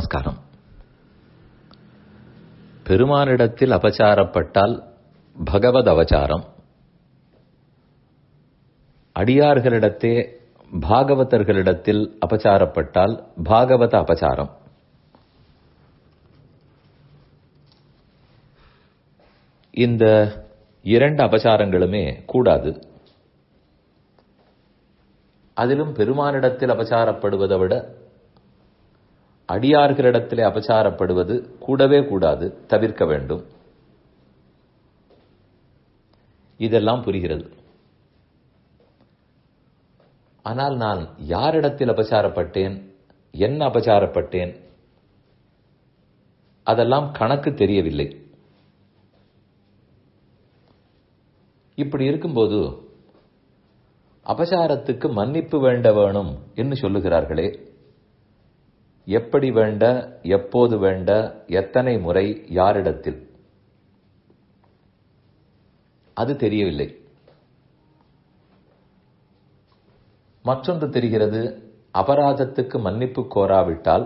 நமஸ்காரம் பெருமானிடத்தில் அபச்சாரப்பட்டால் பகவத் அவச்சாரம் அடியார்களிடத்தே பாகவதர்களிடத்தில் அபச்சாரப்பட்டால் பாகவத அபச்சாரம் இந்த இரண்டு அபச்சாரங்களுமே கூடாது அதிலும் பெருமானிடத்தில் அபச்சாரப்படுவதை விட அடியார்களிடத்திலே அபச்சாரப்படுவது கூடவே கூடாது தவிர்க்க வேண்டும் இதெல்லாம் புரிகிறது ஆனால் நான் யாரிடத்தில் அபச்சாரப்பட்டேன் என்ன அபச்சாரப்பட்டேன் அதெல்லாம் கணக்கு தெரியவில்லை இப்படி இருக்கும்போது அபசாரத்துக்கு மன்னிப்பு வேண்ட வேணும் என்று சொல்லுகிறார்களே எப்படி வேண்ட எப்போது வேண்ட எத்தனை முறை யாரிடத்தில் அது தெரியவில்லை மற்றொன்று தெரிகிறது அபராதத்துக்கு மன்னிப்பு கோராவிட்டால்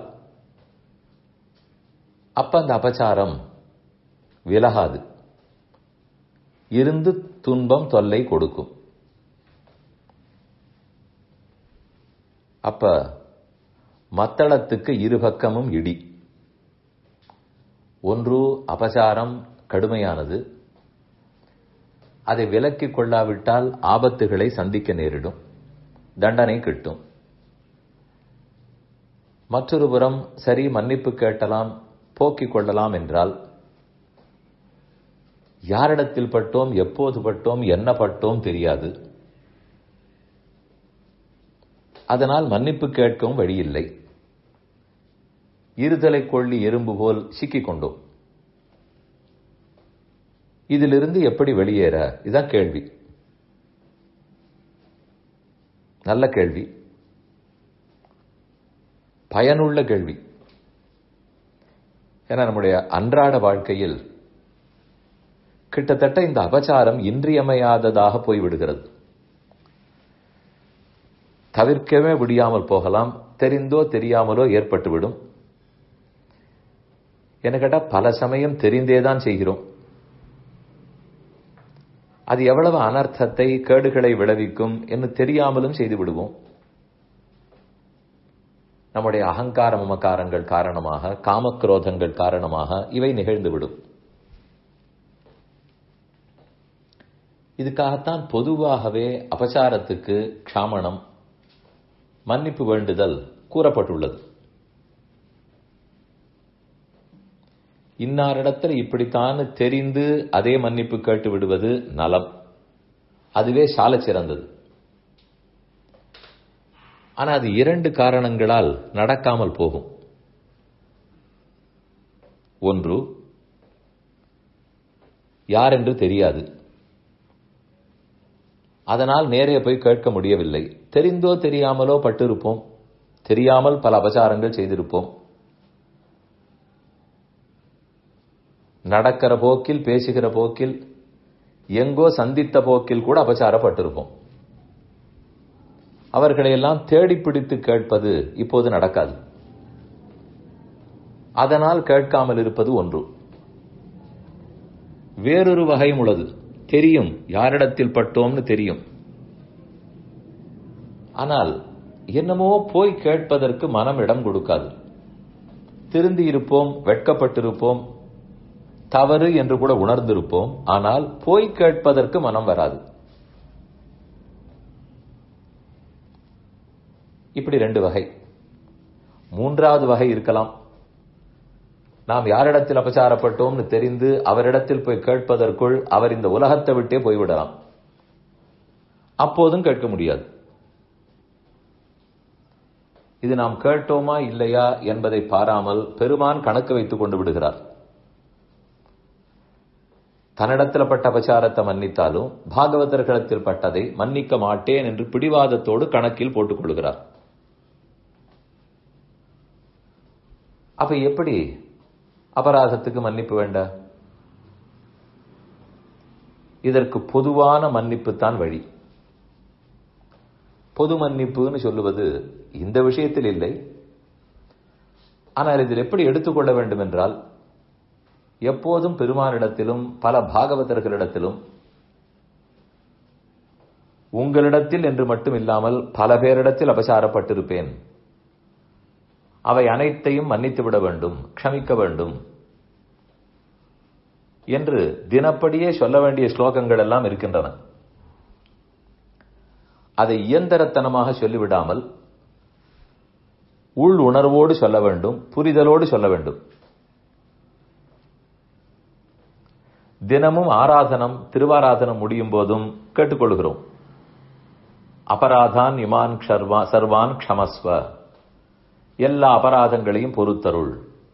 அப்ப அந்த அபச்சாரம் விலகாது இருந்து துன்பம் தொல்லை கொடுக்கும் அப்ப மத்தளத்துக்கு இருபக்கமும் இடி ஒன்று அபசாரம் கடுமையானது அதை விலக்கிக் கொள்ளாவிட்டால் ஆபத்துகளை சந்திக்க நேரிடும் தண்டனை கிட்டும் மற்றொரு புறம் சரி மன்னிப்பு கேட்டலாம் போக்கிக் கொள்ளலாம் என்றால் யாரிடத்தில் பட்டோம் எப்போது பட்டோம் என்ன பட்டோம் தெரியாது அதனால் மன்னிப்பு கேட்கவும் வழியில்லை இருதலை கொள்ளி எறும்பு போல் சிக்கிக் கொண்டோம் இதிலிருந்து எப்படி வெளியேற இதான் கேள்வி நல்ல கேள்வி பயனுள்ள கேள்வி ஏன்னா நம்முடைய அன்றாட வாழ்க்கையில் கிட்டத்தட்ட இந்த அபச்சாரம் இன்றியமையாததாக போய்விடுகிறது தவிர்க்கவே முடியாமல் போகலாம் தெரிந்தோ தெரியாமலோ ஏற்பட்டுவிடும் என்ன கேட்டா பல சமயம் தெரிந்தேதான் செய்கிறோம் அது எவ்வளவு அனர்த்தத்தை கேடுகளை விளைவிக்கும் என்று தெரியாமலும் செய்து விடுவோம் நம்முடைய அகங்கார மமக்காரங்கள் காரணமாக காமக்ரோதங்கள் காரணமாக இவை நிகழ்ந்துவிடும் இதுக்காகத்தான் பொதுவாகவே அபசாரத்துக்கு க்ஷாமணம் மன்னிப்பு வேண்டுதல் கூறப்பட்டுள்ளது இன்னாரிடத்தில் இப்படித்தான் தெரிந்து அதே மன்னிப்பு கேட்டு விடுவது நலம் அதுவே சால சிறந்தது ஆனா அது இரண்டு காரணங்களால் நடக்காமல் போகும் ஒன்று யார் என்று தெரியாது அதனால் நேரே போய் கேட்க முடியவில்லை தெரிந்தோ தெரியாமலோ பட்டிருப்போம் தெரியாமல் பல அபசாரங்கள் செய்திருப்போம் நடக்கிற போக்கில் பேசுகிற போக்கில் எங்கோ சந்தித்த போக்கில் கூட அபசாரப்பட்டிருப்போம் அவர்களையெல்லாம் தேடி பிடித்து கேட்பது இப்போது நடக்காது அதனால் கேட்காமல் இருப்பது ஒன்று வேறொரு வகையும் உள்ளது தெரியும் யாரிடத்தில் பட்டோம்னு தெரியும் ஆனால் என்னமோ போய் கேட்பதற்கு மனம் இடம் கொடுக்காது திருந்தி இருப்போம் வெட்கப்பட்டிருப்போம் தவறு என்று கூட உணர்ந்திருப்போம் ஆனால் போய் கேட்பதற்கு மனம் வராது இப்படி ரெண்டு வகை மூன்றாவது வகை இருக்கலாம் நாம் யாரிடத்தில் அபசாரப்பட்டோம்னு தெரிந்து அவரிடத்தில் போய் கேட்பதற்குள் அவர் இந்த உலகத்தை விட்டே போய்விடலாம் அப்போதும் கேட்க முடியாது இது நாம் கேட்டோமா இல்லையா என்பதை பாராமல் பெருமான் கணக்கு வைத்துக் கொண்டு விடுகிறார் தன்னிடத்தில் பட்ட அபசாரத்தை மன்னித்தாலும் பாகவதர்களிடத்தில் பட்டதை மன்னிக்க மாட்டேன் என்று பிடிவாதத்தோடு கணக்கில் போட்டுக் கொள்கிறார் அப்ப எப்படி அபராதத்துக்கு மன்னிப்பு வேண்ட இதற்கு பொதுவான மன்னிப்பு தான் வழி பொது மன்னிப்புன்னு சொல்லுவது இந்த விஷயத்தில் இல்லை ஆனால் இதில் எப்படி எடுத்துக்கொள்ள வேண்டும் என்றால் எப்போதும் பெருமானிடத்திலும் பல பாகவதர்களிடத்திலும் உங்களிடத்தில் என்று மட்டும் இல்லாமல் பல பேரிடத்தில் அபசாரப்பட்டிருப்பேன் அவை அனைத்தையும் மன்னித்து விட வேண்டும் க்ஷமிக்க வேண்டும் என்று தினப்படியே சொல்ல வேண்டிய ஸ்லோகங்கள் எல்லாம் இருக்கின்றன அதை இயந்திரத்தனமாக சொல்லிவிடாமல் உள் உணர்வோடு சொல்ல வேண்டும் புரிதலோடு சொல்ல வேண்டும் தினமும் ஆராதனம் திருவாராதனம் முடியும் போதும் கேட்டுக்கொள்கிறோம் அபராதான் இமான் சர்வான் க்ஷமஸ்வ எல்லா அபராதங்களையும் பொறுத்தருள்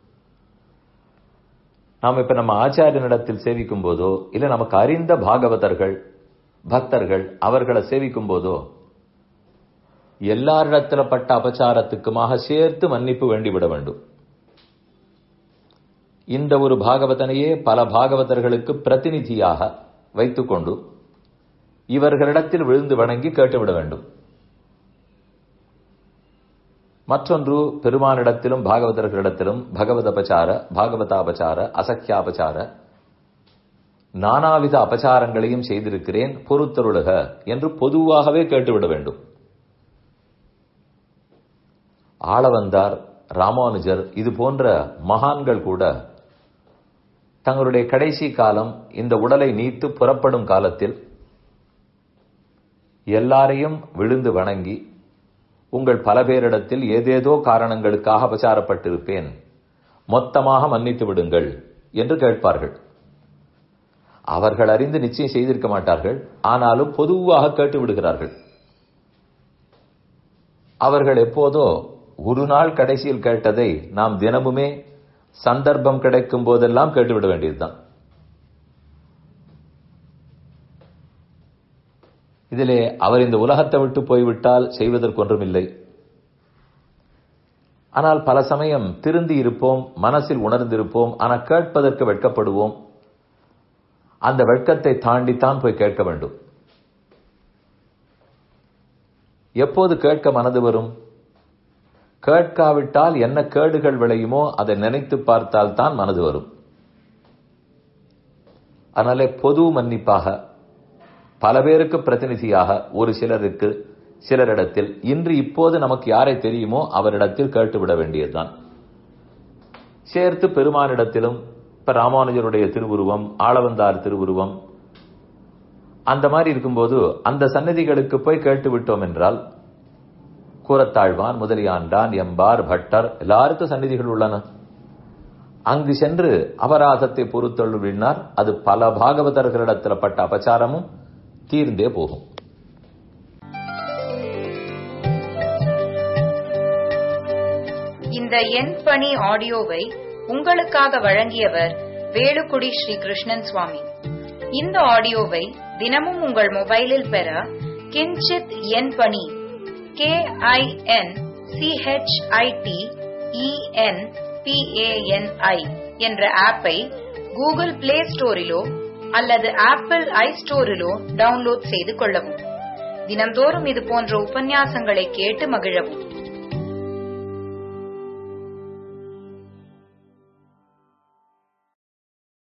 நாம் இப்ப நம்ம ஆச்சாரியனிடத்தில் சேவிக்கும் போதோ இல்ல நமக்கு அறிந்த பாகவதர்கள் பக்தர்கள் அவர்களை சேவிக்கும் போதோ எல்லாரிடத்துல பட்ட அபச்சாரத்துக்குமாக சேர்த்து மன்னிப்பு வேண்டிவிட வேண்டும் இந்த ஒரு பாகவதனையே பல பாகவதர்களுக்கு பிரதிநிதியாக வைத்துக்கொண்டு இவர்களிடத்தில் விழுந்து வணங்கி கேட்டுவிட வேண்டும் மற்றொன்று பெருமானிடத்திலும் பாகவதர்களிடத்திலும் பகவத அபச்சார பாகவதாபச்சார அசக்கியாபச்சார நானாவித அபச்சாரங்களையும் செய்திருக்கிறேன் பொறுத்தருளுக என்று பொதுவாகவே கேட்டுவிட வேண்டும் ஆளவந்தார் ராமானுஜர் இது போன்ற மகான்கள் கூட தங்களுடைய கடைசி காலம் இந்த உடலை நீத்து புறப்படும் காலத்தில் எல்லாரையும் விழுந்து வணங்கி உங்கள் பல பேரிடத்தில் ஏதேதோ காரணங்களுக்காக அபச்சாரப்பட்டிருப்பேன் மொத்தமாக மன்னித்து விடுங்கள் என்று கேட்பார்கள் அவர்கள் அறிந்து நிச்சயம் செய்திருக்க மாட்டார்கள் ஆனாலும் பொதுவாக கேட்டு விடுகிறார்கள் அவர்கள் எப்போதோ ஒரு நாள் கடைசியில் கேட்டதை நாம் தினமுமே சந்தர்ப்பம் கிடைக்கும் போதெல்லாம் கேட்டுவிட வேண்டியதுதான் இதிலே அவர் இந்த உலகத்தை விட்டு போய்விட்டால் செய்வதற்கு ஒன்றுமில்லை ஆனால் பல சமயம் திருந்தி இருப்போம் மனசில் உணர்ந்திருப்போம் ஆனால் கேட்பதற்கு வெட்கப்படுவோம் அந்த வெட்கத்தை தாண்டித்தான் போய் கேட்க வேண்டும் எப்போது கேட்க மனது வரும் கேட்காவிட்டால் என்ன கேடுகள் விளையுமோ அதை நினைத்து பார்த்தால் தான் மனது வரும் அதனாலே பொது மன்னிப்பாக பல பேருக்கு பிரதிநிதியாக ஒரு சிலருக்கு சிலரிடத்தில் இன்று இப்போது நமக்கு யாரை தெரியுமோ அவரிடத்தில் கேட்டுவிட வேண்டியதுதான் சேர்த்து பெருமானிடத்திலும் இப்ப ராமானுஜருடைய திருவுருவம் ஆளவந்தார் திருவுருவம் அந்த மாதிரி இருக்கும்போது அந்த சன்னதிகளுக்கு போய் கேட்டு விட்டோம் என்றால் கூரத்தாழ்வான் முதலியாண்டான் எம்பார் பட்டர் எல்லாருக்கும் சந்நிதிகள் உள்ளன அங்கு சென்று அபராதத்தை பொறுத்தொள்ளினார் அது பல பாகவதர்களிடத்தில் பட்ட அபச்சாரமும் தீர்ந்தே போகும் இந்த எண் பணி ஆடியோவை உங்களுக்காக வழங்கியவர் வேலுக்குடி ஸ்ரீ கிருஷ்ணன் சுவாமி இந்த ஆடியோவை தினமும் உங்கள் மொபைலில் பெற கிஞ்சித் எண் பணி கே ஐ என் சிஹெச்ஐடி இஎன் பிஏஎன்ஐ என்ற ஆப்பை கூகுள் பிளே ஸ்டோரிலோ அல்லது ஆப்பிள் ஐ ஸ்டோரிலோ டவுன்லோட் செய்து கொள்ளவும் தினந்தோறும் இது போன்ற உபன்யாசங்களை கேட்டு மகிழவும்